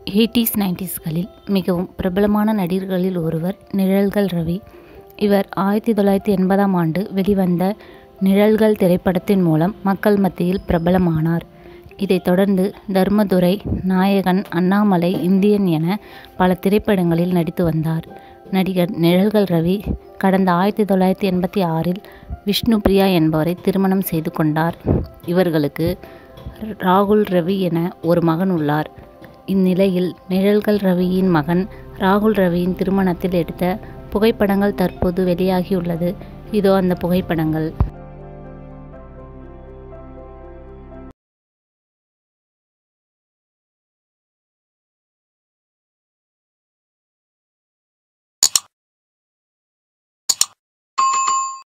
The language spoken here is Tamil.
எயிட்டிஸ் நைன்டிஸ்களில் மிகவும் பிரபலமான நடிகர்களில் ஒருவர் நிழல்கள் ரவி இவர் ஆயிரத்தி தொள்ளாயிரத்தி எண்பதாம் ஆண்டு வெளிவந்த நிழல்கள் திரைப்படத்தின் மூலம் மக்கள் மத்தியில் பிரபலமானார் இதைத் தொடர்ந்து தர்மதுரை நாயகன் அண்ணாமலை இந்தியன் என பல திரைப்படங்களில் நடித்து வந்தார் நடிகர் நிழல்கள் ரவி கடந்த ஆயிரத்தி தொள்ளாயிரத்தி எண்பத்தி ஆறில் விஷ்ணு பிரியா என்பவரை திருமணம் செய்து கொண்டார் இவர்களுக்கு ராகுல் ரவி என ஒரு மகன் உள்ளார் இந்நிலையில் நிழல்கள் ரவியின் மகன் ராகுல் ரவியின் திருமணத்தில் எடுத்த புகைப்படங்கள் தற்போது வெளியாகியுள்ளது இதோ அந்த புகைப்படங்கள்